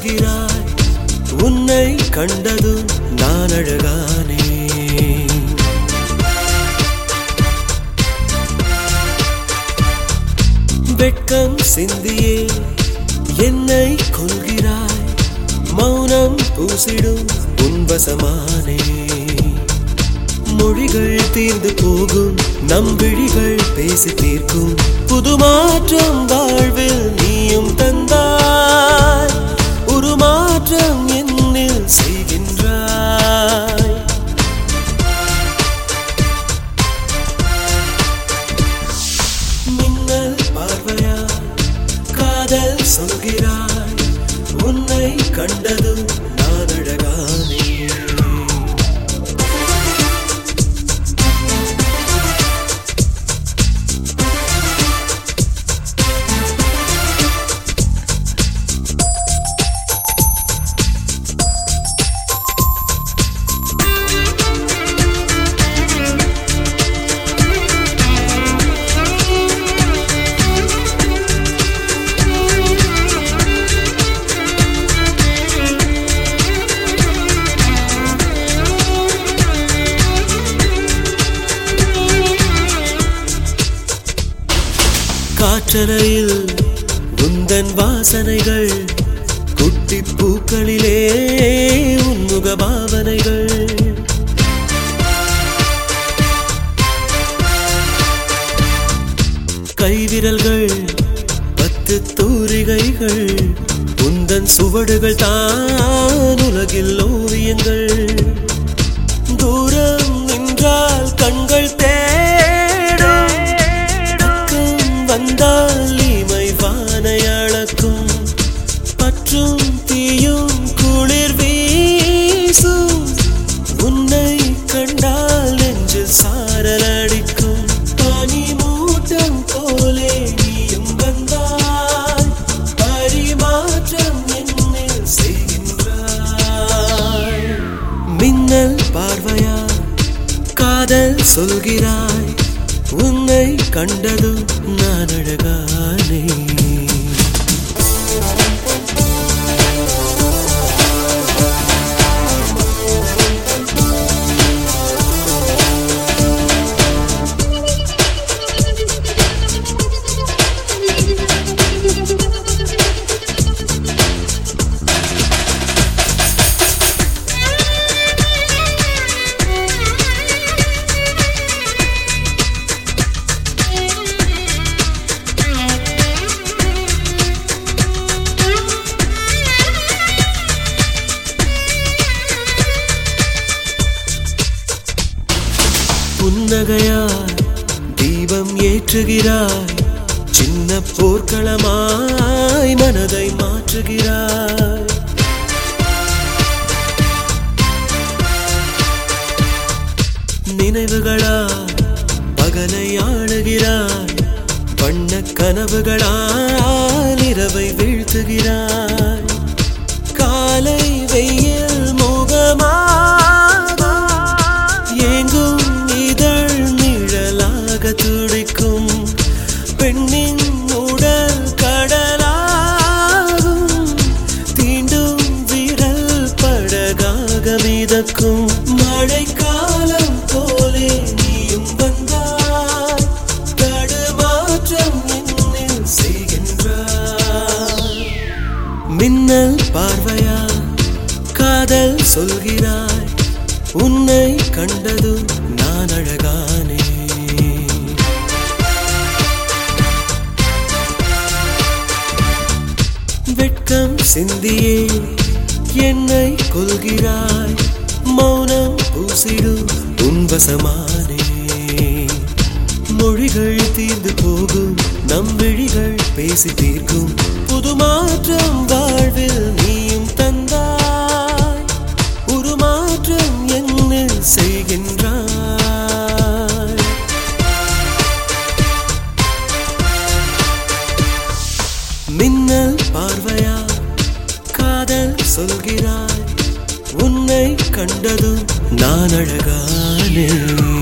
சொல்கிறாய் உன்னை கண்டதும் நான் அழகானே வெட்கம் சிந்தியே என்னை கொள்கிறாய் மௌனம் பூசிடும் உன்வசமானே மொழிகள் தீர்ந்து போகும் நம் விழிகள் பேசி தீர்க்கும் புது மாற்றம் வாழ்வில் நீயும் தந்தாய் உருமாற்றம் என்னில் செய்கின்றாய் மின்னல் பார்வையா காதல் சொல்கிறாய் உன்னை கண்டதும் நான் அழகானே காற்றலையில் உந்தன் வாசனைகள் குட்டி பூக்களிலே உன்முக பாவனைகள் கைவிரல்கள் பத்து தூரிகைகள் உந்தன் சுவடுகள் தான் உலகில் ஓவியங்கள் தூரம் நின்றால் கண்கள் தேடும் பக்கம் வந்தால் இமை வானை அளக்கும் பற்றும் தீயும் குளிர் வீசும் உன்னை கண்டால் நெஞ்சில் சாரல் அடிக்கும் பனி மூட்டம் போலே நீயும் வந்தாய் பரிமாற்றம் என்னில் செய்கின்றாய் மின்னல் பார்வையா காதல் சொல்கிறாய் உன்னை கண்டதும் நான் அழகானே புன்னகையாய் தீபம் ஏற்றுகிறாய் சின்ன போர்க்களமாய் மனதை மாற்றுகிறாய் நினைவுகளாய் பகலை ஆளுகிறாய் வண்ண கனவுகளால் இரவை வீழ்த்துகிறாய் காலை வெயில் முகமாக எங்கும் இதழ் நிழலாக துடிக்கும் பெண்ணின் உடல் கடலாகும் தீண்டும் விரல் படகாக மிதக்கும் மழைக்காலம் போலே நீயும் வந்தாய் தடுமாற்றம் என்னில் செய்கின்றாய் மின்னல் பார்வையா காதல் சொல்கிறாய் உன்னை கண்டதும் நான் அழகானே வெட்கம் சிந்தியே என்னை கொள்கிறாய் மௌனம் பூசிடும் உன்வசமானே மொழிகள் தீர்ந்து போகும் நம் விழிகள் பேசி தீர்க்கும் புது மாற்றம் வாழ்வில் நீயும் தந்தாய் உருமாற்றம் என்ன செய்கின்றாய் மின்னல் பார்வையா காதல் சொல்கிறாய் உன்னை கண்டதும் நான் அழகானே